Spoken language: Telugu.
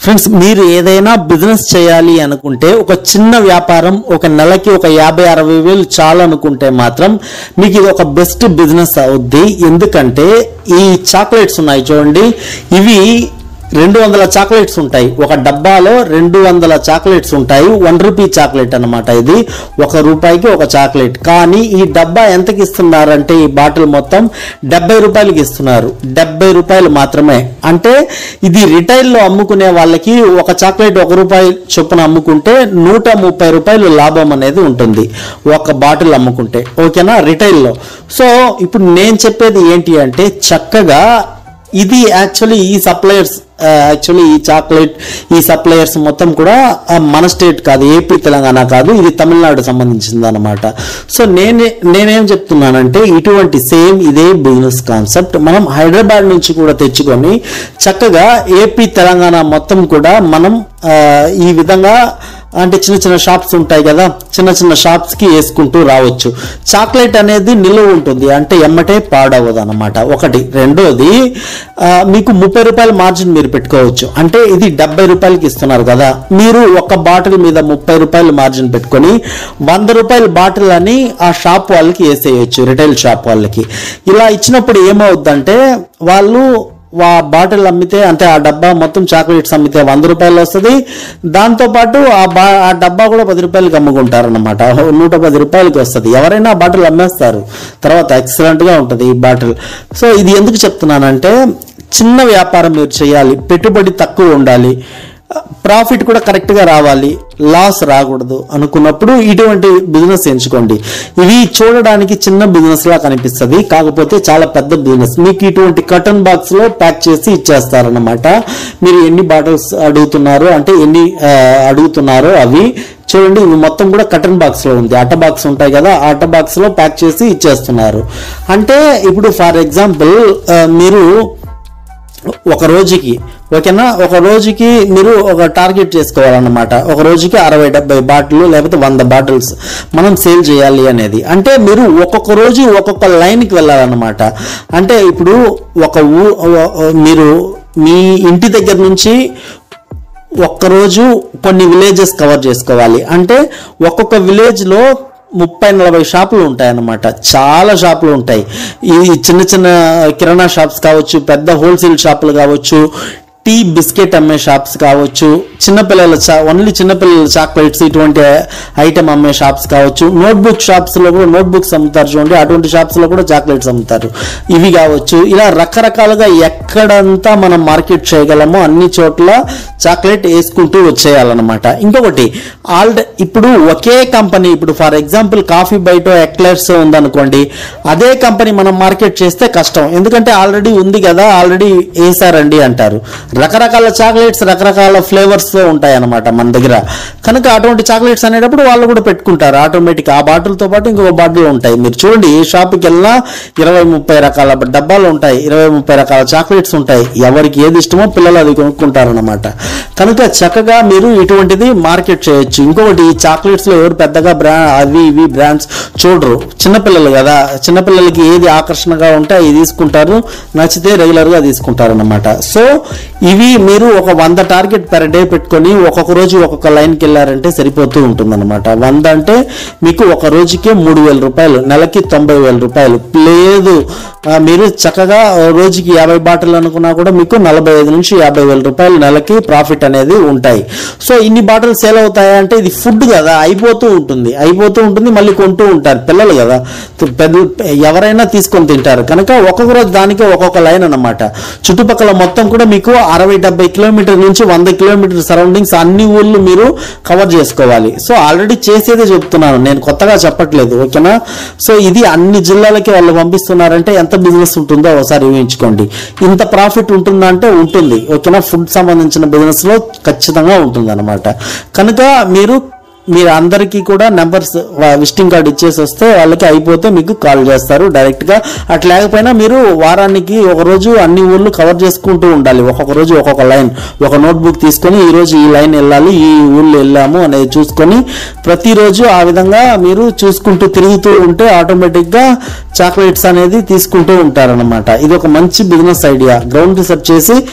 ఫ్రెండ్స్ మీరు ఏదైనా బిజినెస్ చేయాలి అనుకుంటే ఒక చిన్న వ్యాపారం ఒక నెలకి ఒక యాభై అరవై వేలు చాలు అనుకుంటే మాత్రం మీకు ఇది ఒక బెస్ట్ బిజినెస్ అవుద్ది ఎందుకంటే ఈ చాక్లెట్స్ ఉన్నాయి చూడండి ఇవి రెండు వందల చాక్లెట్స్ ఉంటాయి ఒక డబ్బాలో రెండు వందల చాక్లెట్స్ ఉంటాయి వన్ రూపీ చాక్లెట్ అన్నమాట ఇది ఒక రూపాయికి ఒక చాక్లెట్ కానీ ఈ డబ్బా ఎంతకి ఇస్తున్నారంటే ఈ బాటిల్ మొత్తం డెబ్బై రూపాయలకి ఇస్తున్నారు డెబ్బై రూపాయలు మాత్రమే అంటే ఇది రిటైల్లో అమ్ముకునే వాళ్ళకి ఒక చాక్లెట్ ఒక రూపాయి చొప్పున అమ్ముకుంటే నూట ముప్పై రూపాయలు లాభం అనేది ఉంటుంది ఒక బాటిల్ అమ్ముకుంటే ఓకేనా రిటైల్లో సో ఇప్పుడు నేను చెప్పేది ఏంటి అంటే చక్కగా ఇది యాక్చువల్లీ ఈ సప్లయర్స్ యాక్చువల్లీ ఈ చాక్లెట్ ఈ సప్లయర్స్ మొత్తం కూడా ఆ, మన స్టేట్ కాదు ఏపీ తెలంగాణ కాదు ఇది తమిళనాడు సంబంధించింది అనమాట సో నేనే నేనేం చెప్తున్నానంటే ఇటువంటి సేమ్ ఇదే బిజినెస్ కాన్సెప్ట్ మనం హైదరాబాద్ నుంచి కూడా తెచ్చుకొని చక్కగా ఏపీ తెలంగాణ మొత్తం కూడా మనం ఆ, ఈ విధంగా అంటే చిన్న చిన్న షాప్స్ ఉంటాయి కదా చిన్న చిన్న షాప్స్ కి వేసుకుంటూ రావచ్చు చాక్లెట్ అనేది నిలువ ఉంటుంది అంటే ఎమ్మటే పాడవదు అనమాట ఒకటి రెండోది ఆ, మీకు ముప్పై రూపాయల మార్జిన్ మీరు పెట్టుకోవచ్చు అంటే ఇది డెబ్బై రూపాయలకి ఇస్తున్నారు కదా మీరు ఒక బాటిల్ మీద ముప్పై రూపాయలు మార్జిన్ పెట్టుకొని వంద రూపాయల బాటిల్ అని ఆ షాప్ వాళ్ళకి వేసేయచ్చు రిటైల్ షాప్ వాళ్ళకి ఇలా ఇచ్చినప్పుడు ఏమవుద్దంటే వాళ్ళు వా బాటిల్ అమ్మితే అంటే ఆ డబ్బా మొత్తం చాక్లెట్స్ అమ్మితే వంద రూపాయలు వస్తుంది దాంతోపాటు ఆ బా ఆ డబ్బా కూడా పది రూపాయలకి అమ్ముకుంటారు అనమాట నూట పది రూపాయలకి వస్తుంది ఎవరైనా ఆ బాటిల్ అమ్మేస్తారు తర్వాత ఎక్సలెంట్ గా ఉంటుంది ఈ బాటిల్ సో ఇది ఎందుకు చెప్తున్నానంటే చిన్న వ్యాపారం మీరు చేయాలి పెట్టుబడి తక్కువ ఉండాలి ప్రాఫిట్ కూడా కరెక్ట్ గా రావాలి లాస్ రాకూడదు అనుకున్నప్పుడు ఇటువంటి బిజినెస్ ఎంచుకోండి ఇవి చూడడానికి చిన్న బిజినెస్ లా కనిపిస్తుంది కాకపోతే చాలా పెద్ద బిజినెస్ మీకు ఇటువంటి కటన్ బాక్స్ లో ప్యాక్ చేసి ఇచ్చేస్తారన్నమాట మీరు ఎన్ని బాటిల్స్ అడుగుతున్నారు అంటే ఎన్ని ఆ, అడుగుతున్నారో అవి చూడండి ఇవి మొత్తం కూడా కటన్ బాక్స్ లో ఉంది అట్ట బాక్స్ ఉంటాయి కదా ఆ అట్ట బాక్స్ లో ప్యాక్ చేసి ఇచ్చేస్తున్నారు అంటే ఇప్పుడు ఫర్ ఎగ్జాంపుల్ మీరు ఒక రోజుకి ఓకేనా ఒక రోజుకి మీరు ఒక టార్గెట్ చేసుకోవాలన్నమాట ఒక రోజుకి అరవై డెబ్బై బాటిల్ లేకపోతే వంద బాటిల్స్ మనం సేల్ చేయాలి అనేది అంటే మీరు ఒక్కొక్క రోజు ఒక్కొక్క లైన్కి వెళ్ళాలన్నమాట అంటే ఇప్పుడు ఒక ఊ మీరు మీ ఇంటి దగ్గర నుంచి ఒక్కరోజు కొన్ని విలేజెస్ కవర్ చేసుకోవాలి అంటే ఒక్కొక్క విలేజ్ లో ముప్పై నలభై షాపులు ఉంటాయి అన్నమాట చాలా షాపులు ఉంటాయి ఈ చిన్న చిన్న కిరాణా షాప్స్ కావచ్చు పెద్ద హోల్సేల్ షాపులు కావచ్చు టీ బిస్కెట్ అమ్మే షాప్స్ కావచ్చు చిన్నపిల్లల చా ఓన్లీ చిన్నపిల్లల చాక్లెట్స్ ఇటువంటి ఐటమ్ అమ్మే షాప్స్ కావచ్చు నోట్బుక్ షాప్స్ లో కూడా నోట్బుక్స్ అమ్ముతారు చూడండి అటువంటి షాప్స్ లో కూడా చాక్లెట్స్ అమ్ముతారు ఇవి కావచ్చు ఇలా రకరకాలుగా ఎక్కడంతా మనం మార్కెట్ చేయగలమో అన్ని చోట్ల చాక్లెట్ వేసుకుంటూ వచ్చేయాలన్నమాట ఇంకొకటి ఆల్రెడీ ఇప్పుడు ఒకే కంపెనీ ఇప్పుడు ఫర్ ఎగ్జాంపుల్ కాఫీ బయట ఎక్లర్స్ ఉందనుకోండి అదే కంపెనీ మనం మార్కెట్ చేస్తే కష్టం ఎందుకంటే ఆల్రెడీ ఉంది కదా ఆల్రెడీ వేసారండి అంటారు రకరకాల చాక్లెట్స్ రకరకాల ఫ్లేవర్స్ తో ఉంటాయి అన్నమాట మన దగ్గర కనుక అటువంటి చాక్లెట్స్ అనేటప్పుడు వాళ్ళు కూడా పెట్టుకుంటారు ఆటోమేటిక్ ఆ బాటిల్ తో పాటు ఇంకొక బాటిల్ ఉంటాయి మీరు చూడండి ఏ షాప్కి వెళ్ళినా ఇరవై ముప్పై రకాల డబ్బాలు ఉంటాయి ఇరవై ముప్పై రకాల చాక్లెట్స్ ఉంటాయి ఎవరికి ఏది ఇష్టమో పిల్లలు అది కొనుక్కుంటారన్నమాట కనుక చక్కగా మీరు ఇటువంటిది మార్కెట్ చేయొచ్చు ఇంకొకటి ఈ చాక్లెట్స్ లో ఎవరు పెద్దగా బ్రా అవి ఇవి బ్రాండ్స్ చూడరు చిన్నపిల్లలు కదా చిన్నపిల్లలకి ఏది ఆకర్షణగా ఉంటే అవి తీసుకుంటారు నచ్చితే రెగ్యులర్ గా తీసుకుంటారు అన్నమాట సో ఇవి మీరు ఒక వంద టార్గెట్ పెర్ డే పెట్టుకొని ఒక్కొక్క రోజు ఒక్కొక్క లైన్కి వెళ్ళారంటే సరిపోతూ ఉంటుంది అనమాట వంద అంటే మీకు ఒక రోజుకే మూడు వేల రూపాయలు నెలకి తొంభై వేల రూపాయలు లేదు ఆ, మీరు చక్కగా రోజుకి యాభై బాటిల్ అనుకున్నా కూడా మీకు నలభై ఐదు నుంచి యాభై వేల రూపాయలు నెలకి ప్రాఫిట్ అనేది ఉంటాయి సో ఇన్ని బాటిల్ సేల్ అవుతాయి అంటే ఇది ఫుడ్ కదా అయిపోతూ ఉంటుంది అయిపోతూ ఉంటుంది మళ్ళీ కొంటూ ఉంటారు పిల్లలు కదా పెద్ద ఎవరైనా తీసుకొని తింటారు కనుక ఒక్కొక్క రోజు దానికి ఒక్కొక్క లైన్ అన్నమాట చుట్టుపక్కల మొత్తం కూడా మీకు అరవై డెబ్బై కిలోమీటర్ నుంచి వంద కిలోమీటర్ సరౌండింగ్స్ అన్ని ఊళ్ళు మీరు కవర్ చేసుకోవాలి సో ఆల్రెడీ చేసేదే చెప్తున్నాను నేను కొత్తగా చెప్పట్లేదు ఓకేనా సో ఇది అన్ని జిల్లాలకి వాళ్ళు పంపిస్తున్నారంటే ఎంత బిజినెస్ ఉంటుందో ఒకసారి ఊహించుకోండి ఇంత ప్రాఫిట్ ఉంటుందా అంటే ఉంటుంది ఓకేనా ఫుడ్ సంబంధించిన బిజినెస్ లో ఖచ్చితంగా ఉంటుంది అనమాట కనుక మీరు మీరు అందరికీ కూడా నెంబర్స్ విజిటింగ్ కార్డ్ ఇచ్చేసి వస్తే వాళ్ళకి అయిపోతే మీకు కాల్ చేస్తారు డైరెక్ట్ గా అట్లా లేకపోయినా మీరు వారానికి ఒక రోజు అన్ని ఊర్లు కవర్ చేసుకుంటూ ఉండాలి ఒక్కొక్క రోజు ఒక్కొక్క లైన్ ఒక నోట్బుక్ తీసుకొని ఈ రోజు ఈ లైన్ వెళ్ళాలి ఈ ఊర్లు వెళ్ళాము అనేది చూసుకొని ప్రతిరోజు ఆ విధంగా మీరు చూసుకుంటూ తిరుగుతూ ఉంటే ఆటోమేటిక్ గా చాక్లెట్స్ అనేది తీసుకుంటూ ఉంటారన్నమాట ఇది ఒక మంచి బిజినెస్ ఐడియా గ్రౌండ్ రీసెర్చ్ చేసి